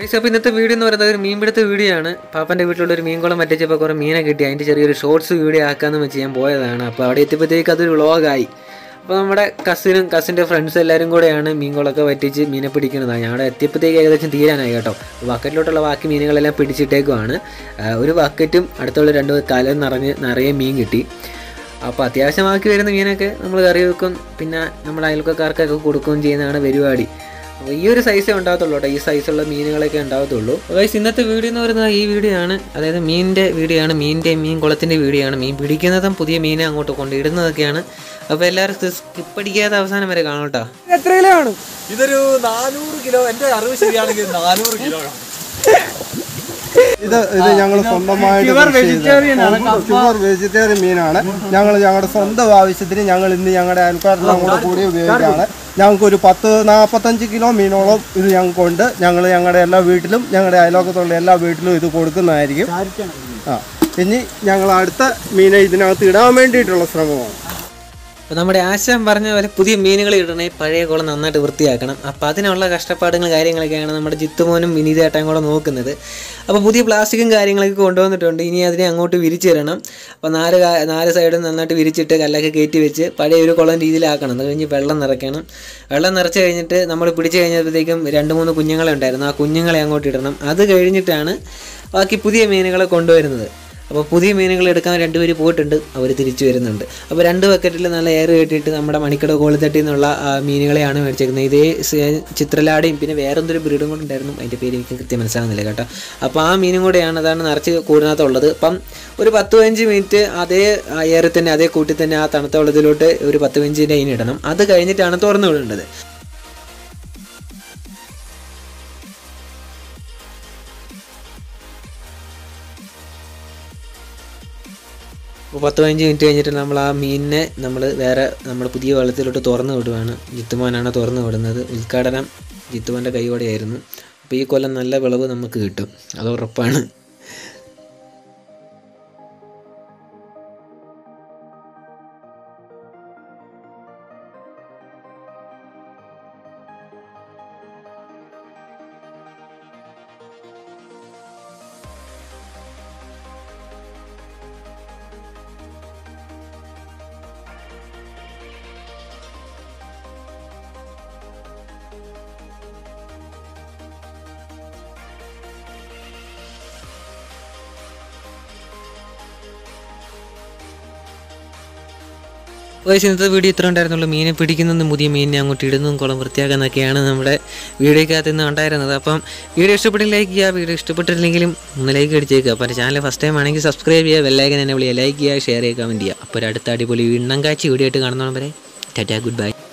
Guys അപ്പോൾ ഇന്നത്തെ video എന്ന് പറയുന്നത് ഒരു മീൻ പിടുത്ത വീഡിയോ ആണ് പാപ്പൻ്റെ വീട്ടിലുള്ള ഒരു മീൻകുളം പറ്റിച്ചപ്പോൾ കുറേ മീനെ കിട്ടി അതിൻ്റെ ചെറിയൊരു ഷോർട്സ് വീഡിയോ ആക്കാമെന്ന് വെച്ച് ഞാൻ പോയതാണ് അപ്പോൾ അവിടെ എത്തിയപ്പോഴത്തേക്ക് അതൊരു വ്ളോഗായി അപ്പോൾ നമ്മുടെ കസിനും കസിൻ്റെ ഫ്രണ്ട്സ് എല്ലാവരും കൂടെയാണ് മീൻകുളമൊക്കെ പറ്റിച്ച് മീനെ പിടിക്കുന്നതാണ് ഞാൻ അവിടെ എത്തിയപ്പോഴത്തേക്ക് ഏകദേശം തീരാനായി കേട്ടോ ബക്കറ്റിലോട്ടുള്ള ബാക്കി മീനുകളെല്ലാം പിടിച്ചിട്ടേക്കുവാണ് ആ, ഒരു ബക്കറ്റും അടുത്തുള്ള രണ്ട് കലം നിറഞ്ഞ് നിറയെ മീൻ കിട്ടി അപ്പോൾ അത്യാവശ്യമാക്കി വരുന്ന മീനൊക്കെ നമ്മൾ കറി വെക്കും പിന്നെ നമ്മുടെ അയൽക്കാർക്കൊക്കെ കൊടുക്കുകയും ചെയ്യുന്നതാണ് പരിപാടി അപ്പോൾ ഈ ഒരു സൈസേ ഉണ്ടാകത്തുള്ളൂ കേട്ടോ ഈ സൈസുള്ള മീനുകളൊക്കെ ഉണ്ടാകത്തുള്ളൂ ഗൈസ് ഇന്നത്തെ വീഡിയോ എന്ന് പറയുന്നത് ഈ വീഡിയോ ആണ് അതായത് മീനിൻ്റെ വീഡിയോ ആണ് മീനിൻ്റെ മീൻ കുളത്തിൻ്റെ വീഡിയോ ആണ് മീൻ പിടിക്കുന്നതും പുതിയ മീനെ അങ്ങോട്ട് കൊണ്ടിടുന്നതൊക്കെയാണ് അപ്പോൾ എല്ലാവരും സ്കിപ്പ് അടിക്കാതെ അവസാനം വരെ കാണും കേട്ടോ എത്ര കിലോ കാണും ഇതൊരു നാനൂറ് കിലോ എന്റെ അറിവ് ശരിയാണെങ്കിൽ നാനൂറ് കിലോ കാണും. ഇത് ഇത് ഞങ്ങൾ സ്വന്തമായിട്ട് Pure കൃഷി ചെയ്ത- vegetarian ആണ് പ്യുവർ വെജിറ്റേറിയൻ മീനാണ് ഞങ്ങൾ ഞങ്ങളുടെ സ്വന്തം ആവശ്യത്തിന് ഞങ്ങൾ ഇന്ന് ഞങ്ങളുടെ അയൽക്കാരെല്ലാം കൂടെ കൂടി ഉപയോഗിക്കുകയാണ് ഞങ്ങൾക്ക് ഒരു പത്ത് നാൽപ്പത്തഞ്ച് കിലോ മീനോളം ഇത് ഞങ്ങൾക്കുണ്ട് ഞങ്ങൾ ഞങ്ങളുടെ എല്ലാ വീട്ടിലും ഞങ്ങളുടെ അയൽവക്കത്തുള്ള എല്ലാ വീട്ടിലും ഇത് കൊടുക്കുന്നതായിരിക്കും ആ ഇനി ഞങ്ങൾ അടുത്ത മീനെ ഇതിനകത്ത് ഇടാൻ വേണ്ടിയിട്ടുള്ള ശ്രമമാണ് അപ്പോൾ നമ്മുടെ ആശാൻ പറഞ്ഞ പോലെ പുതിയ മീനുകൾ ഇടണേ പഴയ കുളം നന്നായിട്ട് വൃത്തിയാക്കണം അപ്പോൾ അതിനുള്ള കഷ്ടപ്പാടുകൾ കാര്യങ്ങളൊക്കെയാണ് നമ്മുടെ ജിത്തുമോനും വിനീതേട്ടയും കൂടെ നോക്കുന്നത് അപ്പോൾ പുതിയ പ്ലാസ്റ്റിക്കും കാര്യങ്ങളൊക്കെ കൊണ്ടുവന്നിട്ടുണ്ട് ഇനി അതിനെ അങ്ങോട്ട് വിരിച്ചു തരണം അപ്പോൾ നാല് കാ- നാല് സൈഡും നന്നായിട്ട് വിരിച്ചിട്ട് കല്ലൊക്കെ കയറ്റി വെച്ച് പഴയ ഒരു കുളം രീതിയിലാക്കണം അത് കഴിഞ്ഞ് വെള്ളം നിറയ്ക്കണം വെള്ളം നിറച്ച് കഴിഞ്ഞിട്ട് നമ്മൾ പിടിച്ച് കഴിഞ്ഞപ്പോഴത്തേക്കും രണ്ട് മൂന്ന് കുഞ്ഞുങ്ങളെ ഉണ്ടായിരുന്നു ആ കുഞ്ഞുങ്ങളെ അങ്ങോട്ട് ഇടണം അത് കഴിഞ്ഞിട്ടാണ് ബാക്കി പുതിയ മീനുകളെ കൊണ്ടുവരുന്നത് അപ്പോൾ പുതിയ മീനുകൾ എടുക്കാൻ രണ്ടുപേര് പോയിട്ടുണ്ട് അവർ തിരിച്ചു വരുന്നുണ്ട് അപ്പോൾ രണ്ട് ബക്കറ്റിൽ നല്ല എയർ കെട്ടിയിട്ട് നമ്മുടെ മണിക്കട കോളിത്തട്ടി എന്നുള്ള ആ, മീനുകളെയാണ് മേടിച്ചേക്കുന്നത് ഇതേ സ- ചിത്രലാടയും പിന്നെ വേറെ എന്തൊരു ബ്രീഡും കൂടെ ഉണ്ടായിരുന്നു അതിൻ്റെ പേര് എനിക്ക് കൃത്യം മനസ്സിലാകുന്നില്ല കേട്ടോ അപ്പോൾ ആ മീനും കൂടെയാണ് അതാണ് നിറച്ച് കൂടുന്നതുള്ളത് അപ്പം ഒരു പത്ത് പതിനഞ്ച് മിനിറ്റ് അതേ എയറിൽ തന്നെ അതേ കൂട്ടി തന്നെ ആ തണുത്ത വെള്ളത്തിലോട്ട് ഒരു പത്ത് പതിനഞ്ച് ലൈൻ ഇടണം അത് കഴിഞ്ഞിട്ടാണ് തുറന്നു വിടേണ്ടത് അപ്പോൾ പത്ത് പതിനഞ്ച് മിനിറ്റ് കഴിഞ്ഞിട്ട് നമ്മൾ ആ മീനിനെ നമ്മൾ വേറെ നമ്മൾ പുതിയ വെള്ളത്തിലോട്ട് തുറന്നു വിടുവാണ് ജിത്തുമോനാണ് തുറന്നു വിടുന്നത് ഉദ്ഘാടനം ജിത്തുമോൻ്റെ കൈയോടെയായിരുന്നു അപ്പോൾ ഈ കൊല്ലം നല്ല വിളവ് നമുക്ക് കിട്ടും അത് ഉറപ്പാണ് വയസ്സ് ഇന്നത്തെ വീഡിയോ ഇത്ര ഉണ്ടായിരുന്നുള്ളൂ മീനെ പിടിക്കുന്നതും പുതിയ മീനിനെ അങ്ങോട്ട് ഇടുന്നതും കുളം വൃത്തിയാക്കുന്നതൊക്കെയാണ് നമ്മുടെ വീഡിയോക്കകത്ത് ഇന്ന് ഉണ്ടായിരുന്നത് അപ്പം വീഡിയോ ഇഷ്ടപ്പെട്ടില്ല ലൈക്ക് ചെയ്യുക വീഡിയോ ഇഷ്ടപ്പെട്ടില്ലെങ്കിലും ഒന്ന് ലൈക്ക് അടിച്ചേക്കുക അപ്പോൾ ചാനൽ ഫസ്റ്റ് ടൈം ആണെങ്കിൽ സബ്സ്ക്രൈബ് ചെയ്യുക വെല്ലൈക്കൻ എന്നെ വിളിക്കുക ലൈക്ക് ചെയ്യുക ഷെയർ ചെയ്യുക കമൻറ്റ് ചെയ്യുക അപ്പോൾ ഒരു അടുത്ത അടിപൊളി ഇണ്ണം കാച്ചി വീഡിയോ ആയിട്ട് കാണുന്നവരെ ടാറ്റാ ഗുഡ് ബൈ